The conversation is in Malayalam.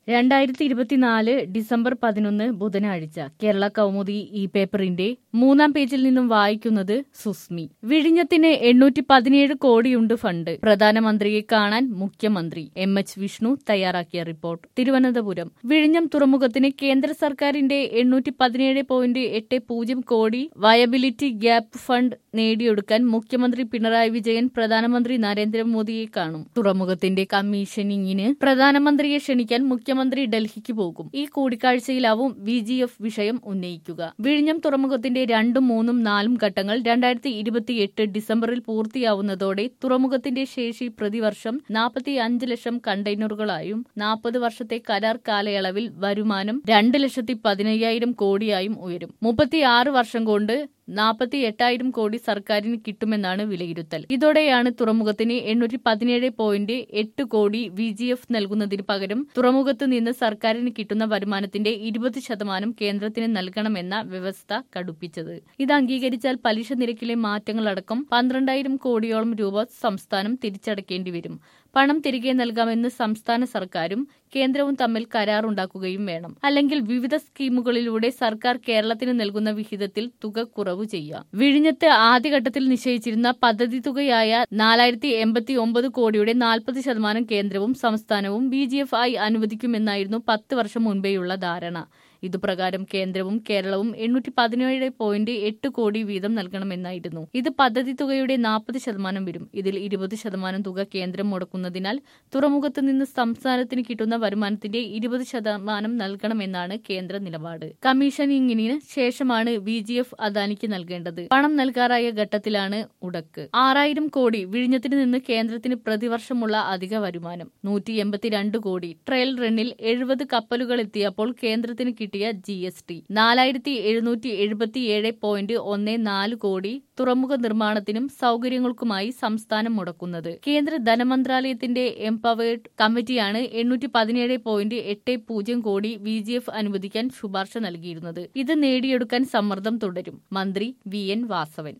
രണ്ടായിരത്തി ഇരുപത്തിനാല് ഡിസംബർ പതിനൊന്ന് ബുധനാഴ്ച കേരള കൗമുദി ഈ പേപ്പറിന്റെ മൂന്നാം പേജിൽ നിന്നും വായിക്കുന്നത് സുസ്മി വിഴിഞ്ഞത്തിന് എണ്ണൂറ്റി പതിനേഴ് കോടിയുണ്ട് ഫണ്ട് പ്രധാനമന്ത്രിയെ കാണാൻ മുഖ്യമന്ത്രി എം എച്ച് വിഷ്ണു തയ്യാറാക്കിയ റിപ്പോർട്ട് തിരുവനന്തപുരം വിഴിഞ്ഞം തുറമുഖത്തിന് കേന്ദ്ര സർക്കാരിന്റെ എണ്ണൂറ്റി പതിനേഴ് പോയിന്റ് എട്ട് പൂജ്യം കോടി വയബിലിറ്റി ഗ്യാപ്പ് ഫണ്ട് നേടിയെടുക്കാൻ മുഖ്യമന്ത്രി പിണറായി വിജയൻ പ്രധാനമന്ത്രി നരേന്ദ്രമോദിയെ കാണും തുറമുഖത്തിന്റെ കമ്മീഷനിങ്ങിന് പ്രധാനമന്ത്രിയെ ക്ഷണിക്കാൻ മുഖ്യമന്ത്രി ഡൽഹിക്ക് പോകും ഈ കൂടിക്കാഴ്ചയിലാവും വി ജി എഫ് വിഷയം ഉന്നയിക്കുക വിഴിഞ്ഞം തുറമുഖത്തിന്റെ രണ്ടും മൂന്നും നാലും ഘട്ടങ്ങൾ രണ്ടായിരത്തി ഇരുപത്തിയെട്ട് ഡിസംബറിൽ പൂർത്തിയാവുന്നതോടെ തുറമുഖത്തിന്റെ ശേഷി പ്രതിവർഷം നാൽപ്പത്തി അഞ്ച് ലക്ഷം കണ്ടെയ്നറുകളായും നാൽപ്പത് വർഷത്തെ കരാർ കാലയളവിൽ വരുമാനം രണ്ട് ലക്ഷത്തി പതിനയ്യായിരം കോടിയായും ഉയരും മുപ്പത്തിയാറ് വർഷം കൊണ്ട് നാൽപ്പത്തി എട്ടായിരം കോടി സർക്കാരിന് കിട്ടുമെന്നാണ് വിലയിരുത്തൽ ഇതോടെയാണ് തുറമുഖത്തിന് എണ്ണൂറ്റി പതിനേഴ് പോയിന്റ് എട്ട് കോടി വി ജി എഫ് നൽകുന്നതിന് പകരം തുറമുഖത്ത് നിന്ന് സർക്കാരിന് കിട്ടുന്ന വരുമാനത്തിന്റെ ഇരുപത് ശതമാനം കേന്ദ്രത്തിന് നൽകണമെന്ന വ്യവസ്ഥ കടുപ്പിച്ചത് ഇത് അംഗീകരിച്ചാൽ പലിശ നിരക്കിലെ മാറ്റങ്ങളടക്കം പന്ത്രണ്ടായിരം കോടിയോളം രൂപ സംസ്ഥാനം തിരിച്ചടക്കേണ്ടി വരും പണം തിരികെ നൽകാമെന്ന് സംസ്ഥാന സർക്കാരും കേന്ദ്രവും തമ്മിൽ കരാറുണ്ടാക്കുകയും വേണം അല്ലെങ്കിൽ വിവിധ സ്കീമുകളിലൂടെ സർക്കാർ കേരളത്തിന് നൽകുന്ന വിഹിതത്തിൽ തുക കുറവ് ചെയ്യാം വിഴിഞ്ഞത്ത് ആദ്യഘട്ടത്തിൽ നിശ്ചയിച്ചിരുന്ന പദ്ധതി തുകയായ നാലായിരത്തി എൺപത്തി ഒമ്പത് കോടിയുടെ നാൽപ്പത് ശതമാനം കേന്ദ്രവും സംസ്ഥാനവും ബി ജി എഫ് ആയി അനുവദിക്കുമെന്നായിരുന്നു പത്ത് വർഷം മുൻപേയുള്ള ധാരണ ഇതുപ്രകാരം കേന്ദ്രവും കേരളവും എണ്ണൂറ്റി പതിനേഴ് പോയിന്റ് എട്ട് കോടി വീതം നൽകണമെന്നായിരുന്നു ഇത് പദ്ധതി തുകയുടെ നാൽപ്പത് ശതമാനം വരും ഇതിൽ ഇരുപത് ശതമാനം തുക കേന്ദ്രം മുടക്കുന്നതിനാൽ തുറമുഖത്ത് നിന്ന് സംസ്ഥാനത്തിന് കിട്ടുന്ന വരുമാനത്തിന്റെ ഇരുപത് ശതമാനം നൽകണമെന്നാണ് കേന്ദ്ര നിലപാട് കമ്മീഷനിങ്ങിന് ശേഷമാണ് വി ജി എഫ് അദാനിക്ക് നൽകേണ്ടത് പണം നൽകാറായ ഘട്ടത്തിലാണ് ഉടക്ക് ആറായിരം കോടി വിഴിഞ്ഞത്തിന് നിന്ന് കേന്ദ്രത്തിന് പ്രതിവർഷമുള്ള അധിക വരുമാനം നൂറ്റി എൺപത്തിരണ്ട് കോടി ട്രയൽ റണ്ണിൽ എഴുപത് കപ്പലുകൾ എത്തിയപ്പോൾ കേന്ദ്രത്തിന് കിട്ടിയ ജി എസ് ടി നാലായിരത്തി എഴുന്നൂറ്റി എഴുപത്തിയേഴ് പോയിന്റ് ഒന്ന് നാല് കോടി തുറമുഖ നിർമ്മാണത്തിനും സൗകര്യങ്ങൾക്കുമായി സംസ്ഥാനം മുടക്കുന്നത് കേന്ദ്ര ധനമന്ത്രാലയത്തിന്റെ എംപവേർഡ് കമ്മിറ്റിയാണ് എണ്ണൂറ്റി പതിനേഴ് പോയിന്റ് എട്ട് പൂജ്യം കോടി വി ജി എഫ് അനുവദിക്കാൻ ശുപാർശ നൽകിയിരുന്നത് ഇത് നേടിയെടുക്കാൻ സമ്മർദ്ദം തുടരും മന്ത്രി വി എൻ വാസവൻ